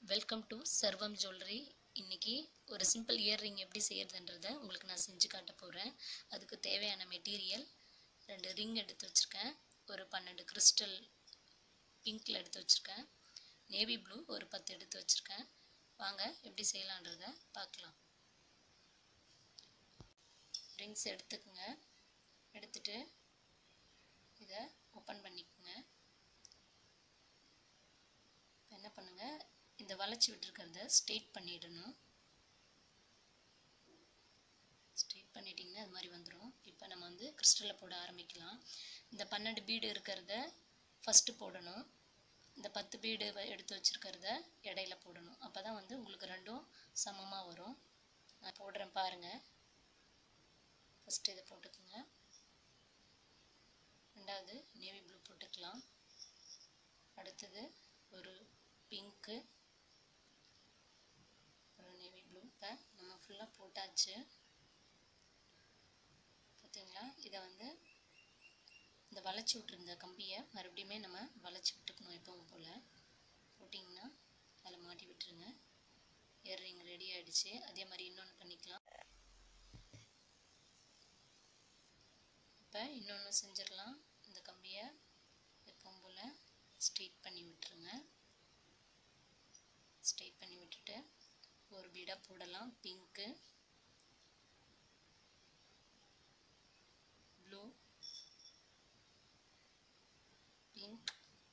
welcome to சர்வம் jewellery இன்னைக்கு ஒரு சிம்பிள் இயர்ரிங் எப்படி செய்யறதுன்றத உங்களுக்கு நான் செஞ்சு காட்ட போகிறேன் அதுக்கு தேவையான மெட்டீரியல் ரெண்டு ரிங் எடுத்து வச்சுருக்கேன் ஒரு பன்னெண்டு கிறிஸ்டல் பிங்க்கில் எடுத்து வச்சுருக்கேன் நேவி ப்ளூ ஒரு பத்து எடுத்து வச்சுருக்கேன் வாங்க எப்படி செய்யலான்றத பார்க்கலாம் ரிங்ஸ் எடுத்துக்கோங்க எடுத்துட்டு இதை ஓப்பன் பண்ணிக்கோங்க இப்போ என்ன பண்ணுங்கள் இந்த வளைச்சி விட்டுருக்கிறத ஸ்ட்ரெயிட் பண்ணிடணும் ஸ்ட்ரெயிட் பண்ணிட்டிங்கன்னா அது மாதிரி வந்துடும் இப்போ நம்ம வந்து கிறிஸ்டலில் போட ஆரம்பிக்கலாம் இந்த பன்னெண்டு பீடு இருக்கிறத ஃபஸ்ட்டு போடணும் இந்த பத்து பீடு எடுத்து வச்சுருக்கிறத இடையில போடணும் அப்போ தான் வந்து உங்களுக்கு ரெண்டும் சமமாக வரும் நான் போடுறேன் பாருங்கள் ஃபஸ்ட்டு இதை போட்டுக்கோங்க ரெண்டாவது நேவி ப்ளூ போட்டுக்கலாம் அடுத்தது ஒரு பிங்க்கு ஒரு நேவி ப்ளூ இப்போ நம்ம ஃபுல்லாக போட்டாச்சு பார்த்தீங்களா இதை வந்து இந்த வளைச்சி விட்ருந்த கம்பியை மறுபடியுமே நம்ம வளைச்சி விட்டுக்கணும் எப்பவும் போல் போட்டிங்கன்னா அதில் மாட்டி விட்டுருங்க இயர்ரிங் ரெடி ஆகிடுச்சு அதே மாதிரி இன்னொன்று பண்ணிக்கலாம் இப்போ இன்னொன்று செஞ்சிடலாம் இந்த கம்பியை எப்பவும் போல் ஸ்ட்ரெயிட் பண்ணி விட்டுருங்க ஸ்ட்ரெயிட் பண்ணி விட்டுட்டு ஒரு பீடாக போடலாம் பிங்க்கு ப்ளூ பிங்க்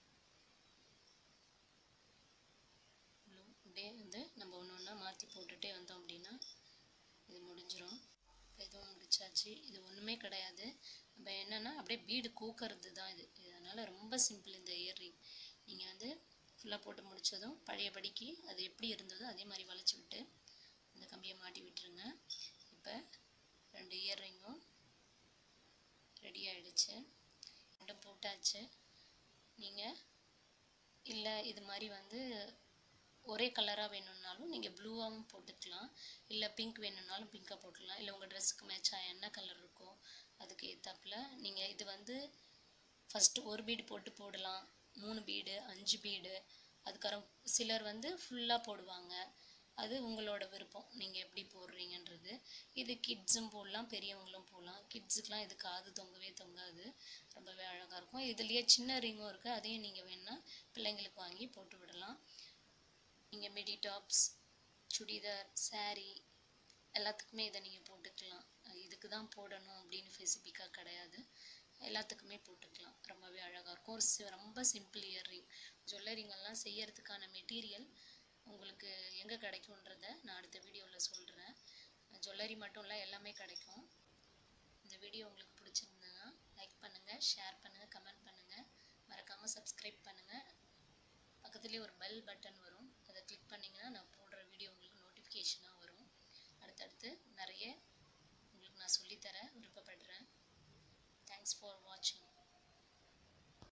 ப்ளூ அப்படியே வந்து நம்ம ஒன்று ஒன்றா மாற்றி போட்டுகிட்டே வந்தோம் அப்படின்னா இது முடிஞ்சிடும் இப்போ இதுவும் முடிச்சாச்சு இது ஒன்றுமே கிடையாது நம்ம என்னென்னா அப்படியே பீடு கூக்கிறது தான் இது இதனால் ரொம்ப சிம்பிள் இந்த இயர்ரிங் நீங்கள் வந்து ஃபுல்லாக போட்டு முடித்ததும் பழையபடிக்கு அது எப்படி இருந்ததோ அதே மாதிரி வளைச்சி விட்டு இந்த கம்பியை மாட்டி விட்டுருங்க இப்போ ரெண்டு இயர்ரிங்கும் ரெடி ஆகிடுச்சு ரெண்டும் போட்டாச்சு நீங்கள் இல்லை இது மாதிரி வந்து ஒரே கலராக வேணும்னாலும் நீங்கள் ப்ளூவாகவும் போட்டுக்கலாம் இல்லை பிங்க் வேணும்னாலும் பிங்க்காக போட்டுக்கலாம் இல்லை உங்கள் ட்ரெஸ்ஸுக்கு மேட்சாக என்ன கலர் இருக்கோ அதுக்கு ஏற்றாப்புல நீங்கள் இது வந்து ஃபஸ்ட்டு ஒரு பீடு போட்டு போடலாம் மூணு பீடு அஞ்சு பீடு அதுக்கப்புறம் சிலர் வந்து ஃபுல்லாக போடுவாங்க அது உங்களோட விருப்பம் நீங்கள் எப்படி போடுறீங்கன்றது இது கிட்ஸும் போடலாம் பெரியவங்களும் போடலாம் கிட்ஸுக்கெலாம் இது காது தொங்கவே தொங்காது ரொம்பவே அழகாக இருக்கும் இதுலேயே சின்ன ரிங்கும் இருக்குது அதையும் நீங்கள் வேணால் பிள்ளைங்களுக்கு வாங்கி போட்டு விடலாம் நீங்கள் மிடி டாப்ஸ் சுடிதார் சாரீ எல்லாத்துக்குமே இதை நீங்கள் போட்டுக்கலாம் இதுக்கு தான் போடணும் அப்படின்னு ஸ்பெசிஃபிக்காக கிடையாது எல்லாத்துக்குமே போட்டுக்கலாம் ரொம்பவே அழகாக இருக்கும் ஒரு சி ரொம்ப சிம்பிள் இயர்ரிங் ஜுவல்லரிங்கெல்லாம் செய்யறதுக்கான மெட்டீரியல் உங்களுக்கு எங்கே கிடைக்குன்றத நான் அடுத்த வீடியோவில் சொல்கிறேன் ஜுவல்லரி மட்டும் இல்லை எல்லாமே கிடைக்கும் இந்த வீடியோ உங்களுக்கு பிடிச்சிருந்ததுன்னா லைக் பண்ணுங்கள் ஷேர் பண்ணுங்கள் கமெண்ட் பண்ணுங்கள் மறக்காமல் சப்ஸ்கிரைப் பண்ணுங்கள் பக்கத்துலேயே ஒரு பெல் பட்டன் வரும் அதை கிளிக் பண்ணிங்கன்னா நான் போடுற வீடியோ உங்களுக்கு நோட்டிஃபிகேஷனாக வரும் அடுத்தடுத்து நிறைய உங்களுக்கு நான் சொல்லித்தர விருப்பப்படுறேன் தேங்க்ஸ் ஃபார் வாட்சிங்